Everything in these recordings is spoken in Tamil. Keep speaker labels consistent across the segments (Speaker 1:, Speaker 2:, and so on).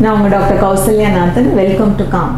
Speaker 1: நான் உங்கள் டாக்டர் கௌசல்யாநாதன் வெல்கம் டு காம்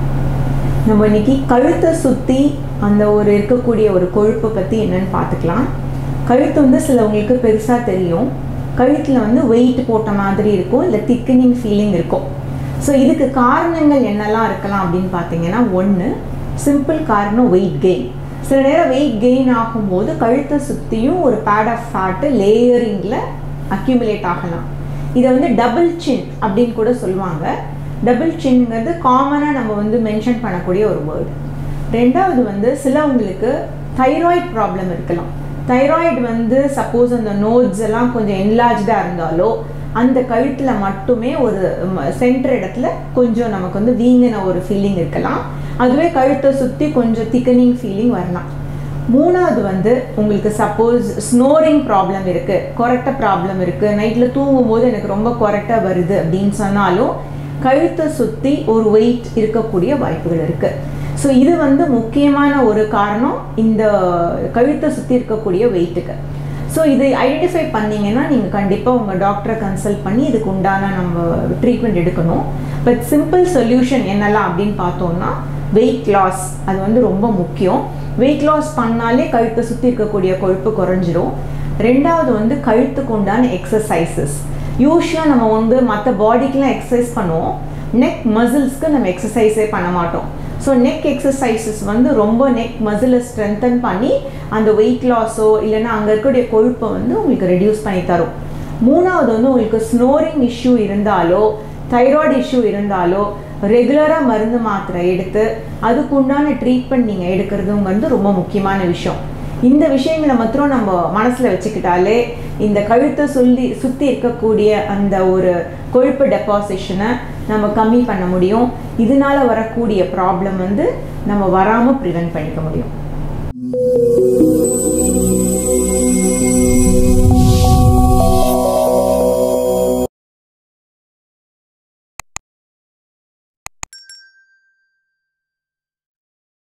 Speaker 1: நம்ம இன்னைக்கு கழுத்தை சுற்றி அந்த ஒரு இருக்கக்கூடிய ஒரு கொழுப்பை பற்றி என்னன்னு பார்த்துக்கலாம் கழுத்து வந்து சிலவங்களுக்கு பெருசாக தெரியும் கழுத்தில் வந்து வெயிட் போட்ட மாதிரி இருக்கும் இல்லை திக்கனிங் ஃபீலிங் இருக்கும் ஸோ இதுக்கு காரணங்கள் என்னெல்லாம் இருக்கலாம் அப்படின்னு பார்த்தீங்கன்னா ஒன்று சிம்பிள் காரணம் வெயிட் கெயின் சில நேரம் வெயிட் கெயின் ஆகும்போது கழுத்தை சுற்றியும் ஒரு பேட் ஆஃப் ஃபேட்டு லேயரிங்கில் அக்யூமுலேட் ஆகலாம் இதை வந்து டபுள் சின் அப்படின்னு கூட சொல்லுவாங்க டபுள் சின்ங்கிறது காமனாக நம்ம வந்து மென்ஷன் பண்ணக்கூடிய ஒரு வேர்டு ரெண்டாவது வந்து சிலவங்களுக்கு தைராய்டு ப்ராப்ளம் இருக்கலாம் தைராய்டு வந்து சப்போஸ் அந்த நோட்ஸ் எல்லாம் கொஞ்சம் என்லார்ஜாக இருந்தாலோ அந்த கழுத்தில் மட்டுமே ஒரு சென்டர் இடத்துல கொஞ்சம் நமக்கு வந்து வீங்கின ஒரு ஃபீலிங் இருக்கலாம் அதுவே கழுத்தை சுற்றி கொஞ்சம் திக்கனிங் ஃபீலிங் வரலாம் மூணாவது வந்து உங்களுக்கு சப்போஸ் ஸ்னோரிங் ப்ராப்ளம் இருக்குது கொரட்டை ப்ராப்ளம் இருக்குது நைட்டில் தூங்கும் போது எனக்கு ரொம்ப கொரட்டை வருது அப்படின்னு சொன்னாலும் கழுத்தை சுற்றி ஒரு வெயிட் இருக்கக்கூடிய வாய்ப்புகள் இருக்குது ஸோ இது வந்து முக்கியமான ஒரு காரணம் இந்த கழுத்தை சுற்றி இருக்கக்கூடிய வெயிட்டுக்கு ஸோ இது ஐடென்டிஃபை பண்ணிங்கன்னா நீங்கள் கண்டிப்பாக உங்கள் டாக்டரை கன்சல்ட் பண்ணி இதுக்கு உண்டான நம்ம ட்ரீட்மெண்ட் எடுக்கணும் பட் சிம்பிள் சொல்யூஷன் என்னெல்லாம் அப்படின்னு பார்த்தோம்னா வெயிட் லாஸ் அது வந்து ரொம்ப முக்கியம் வெயிட் லாஸ் பண்ணாலே கழுத்தை சுற்றி இருக்கக்கூடிய கொழுப்பு குறைஞ்சிரும் ரெண்டாவது வந்து கழுத்துக்கு உண்டான எக்ஸசைசஸ் யூஸ்வலாக நம்ம வந்து மற்ற பாடிக்கெலாம் எக்ஸசைஸ் பண்ணுவோம் நெக் மசில்ஸ்க்கு நம்ம எக்ஸசைஸே பண்ண மாட்டோம் ஸோ நெக் எக்ஸசைசஸ் வந்து ரொம்ப நெக் மசிலை ஸ்ட்ரென்தன் பண்ணி அந்த வெயிட் லாஸோ இல்லைன்னா அங்கே இருக்கக்கூடிய கொழுப்பை வந்து உங்களுக்கு ரெடியூஸ் பண்ணி தரும் மூணாவது வந்து உங்களுக்கு ஸ்னோரிங் இஷ்யூ இருந்தாலோ தைராய்டு இஷ்யூ இருந்தாலோ ரெகுலராக மருந்து மாத்திரை எடுத்து அதுக்கு உண்டான ட்ரீட்மெண்ட் நீங்கள் எடுக்கிறதுங்கிறது ரொம்ப முக்கியமான விஷயம் இந்த விஷயங்களை மாத்திரம் நம்ம மனசில் வச்சுக்கிட்டாலே இந்த கழுத்தை சொல்லி சுற்றி இருக்கக்கூடிய அந்த ஒரு கொழுப்பு டெபாசிஷனை நம்ம கம்மி பண்ண முடியும் இதனால வரக்கூடிய ப்ராப்ளம் வந்து நம்ம வராமல் ப்ரிவென்ட் பண்ணிக்க முடியும்